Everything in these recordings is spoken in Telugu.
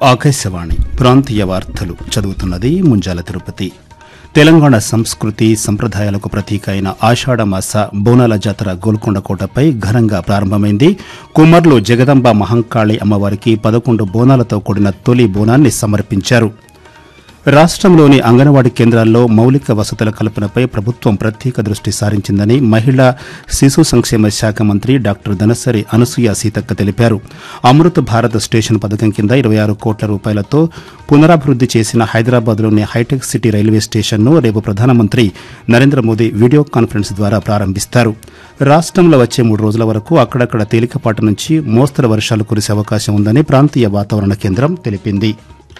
ఆకాశవాణి ప్రాంతీయ వార్తలు చదువుతున్నది ముంజాల తిరుపతి తెలంగాణ సంస్కృతి సంప్రదాయాలకు ప్రతీక అయిన ఆషాఢమాస బోనాల జాతర గోల్కొండ కోటపై ఘనంగా ప్రారంభమైంది కుమ్మర్లు జగదంబ మహంకాళి అమ్మవారికి పదకొండు బోనాలతో కూడిన తొలి బోనాన్ని సమర్పించారు రాష్ట్రంలోని అంగన్వాడీ కేంద్రాల్లో మౌలిక వసతుల కల్పనపై ప్రభుత్వం ప్రత్యేక దృష్టి సారించిందని మహిళా శిశు సంక్షేమ శాఖ మంత్రి డాక్టర్ దనసరి అనసూయ సీతక్క తెలిపారు అమృత్ భారత్ స్టేషన్ పథకం కింద ఇరవై ఆరు కోట్ల రూపాయలతో పునరాభివృద్ది చేసిన హైదరాబాద్లోని హైటెక్ సిటీ రైల్వే స్టేషన్ను రేపు ప్రధానమంత్రి నరేంద్ర మోదీ వీడియో కాన్ఫరెన్స్ ద్వారా ప్రారంభిస్తారు రాష్ట్రంలో వచ్చే మూడు రోజుల వరకు అక్కడక్కడ తేలికపాటి నుంచి మోస్తరు వర్షాలు కురిసే అవకాశం ఉందని ప్రాంతీయ వాతావరణ కేంద్రం తెలిపింది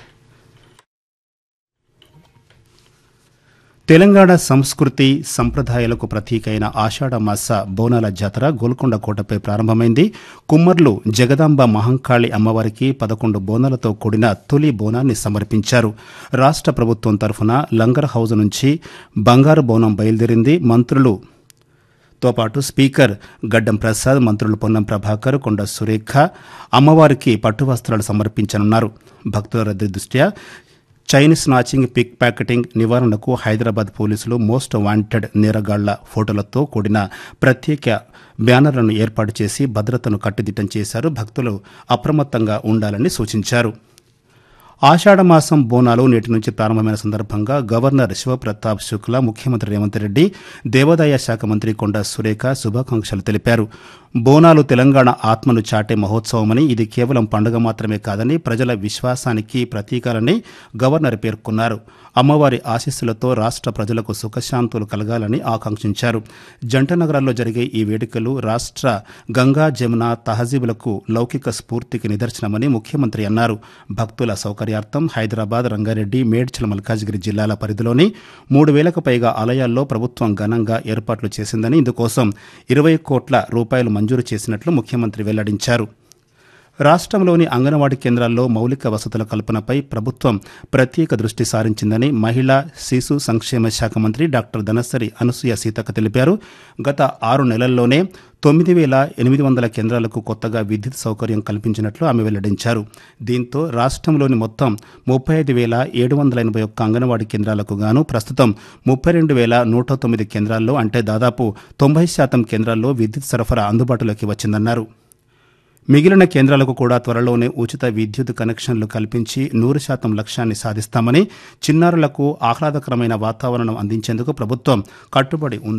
తెలంగాణ సంస్కృతి సంప్రదాయాలకు ప్రతీక అయిన ఆషాఢమాస బోనాల జాతర గోల్కొండ కోటపై ప్రారంభమైంది కుమ్మర్లు జగదాంబ మహంకాళి అమ్మవారికి పదకొండు బోనాలతో కూడిన తొలి బోనాన్ని సమర్పించారు రాష్ట్ర ప్రభుత్వం తరఫున లంగర్ హౌజ్ నుంచి బంగారు బోనం బయలుదేరింది మంత్రులు తో పాటు స్పీకర్ గడ్డం ప్రసాద్ మంత్రులు పొన్నం ప్రభాకర్ కొండ సురేఖ అమ్మవారికి పట్టు వస్త్రాలు సమర్పించనున్నారు భక్తుల రద్దీ దృష్ట్యా చైన్ స్నాచింగ్ పిక్ ప్యాకెటింగ్ నివారణకు హైదరాబాద్ పోలీసులు మోస్ట్ వాంటెడ్ నేరగాళ్ల ఫోటోలతో కూడిన ప్రత్యేక బ్యానర్లను ఏర్పాటు చేసి భద్రతను కట్టుదిట్టం చేశారు భక్తులు అప్రమత్తంగా ఉండాలని సూచించారు ఆషాఢమాసం బోనాలు నేటి నుంచి ప్రారంభమైన సందర్భంగా గవర్నర్ శివప్రతాప్ శుక్లా ముఖ్యమంత్రి రేవంత్ రెడ్డి దేవాదాయ శాఖ మంత్రి కొండ సురేఖ శుభాకాంక్షలు తెలిపారు బోనాలు తెలంగాణ ఆత్మను చాటే మహోత్సవమని ఇది కేవలం పండుగ మాత్రమే కాదని ప్రజల విశ్వాసానికి ప్రతీకాలని గవర్నర్ పేర్కొన్నారు అమ్మవారి ఆశీస్సులతో రాష్ట్ర ప్రజలకు సుఖశాంతులు కలగాలని ఆకాంక్షించారు జంట నగరాల్లో జరిగే ఈ వేడుకలు రాష్ట్ర గంగా జమున తహజీబులకు లౌకిక స్ఫూర్తికి నిదర్శనమని ముఖ్యమంత్రి అన్నారు భక్తుల సౌకర్యార్థం హైదరాబాద్ రంగారెడ్డి మేడ్చల్ మల్కాజ్గిరి జిల్లాల పరిధిలోని మూడు వేలకు పైగా ఆలయాల్లో ప్రభుత్వం ఘనంగా ఏర్పాట్లు చేసిందని ఇందుకోసం ఇరవై కోట్ల రూపాయలు మంజూరు చేసినట్లు ముఖ్యమంత్రి వెల్లడించారు రాష్ట్రంలోని అంగన్వాడీ కేంద్రాల్లో మౌలిక వసతుల కల్పనపై ప్రభుత్వం ప్రత్యేక దృష్టి సారించిందని మహిళా శిశు సంక్షేమ శాఖ మంత్రి డాక్టర్ ధనసరి అనసూయ సీతక్క తెలిపారు గత ఆరు నెలల్లోనే తొమ్మిది వేల ఎనిమిది వందల కేంద్రాలకు కొత్తగా విద్యుత్ సౌకర్యం కల్పించినట్లు ఆమె వెల్లడించారు దీంతో రాష్ట్రంలోని మొత్తం ముప్పై ఐదు వేల ఏడు వందల ఎనభై ఒక్క అంగన్వాడీ కేంద్రాలకు గాను ప్రస్తుతం ముప్పై రెండు వేల నూట తొమ్మిది కేంద్రాల్లో అంటే దాదాపు తొంభై శాతం కేంద్రాల్లో విద్యుత్ సరఫరా అందుబాటులోకి వచ్చిందన్నారు మిగిలిన కేంద్రాలకు కూడా త్వరలోనే ఉచిత విద్యుత్ కనెక్షన్లు కల్పించి నూరు శాతం లక్ష్యాన్ని సాధిస్తామని చిన్నారులకు ఆహ్లాదకరమైన వాతావరణం అందించేందుకు ప్రభుత్వం కట్టుబడి ఉంది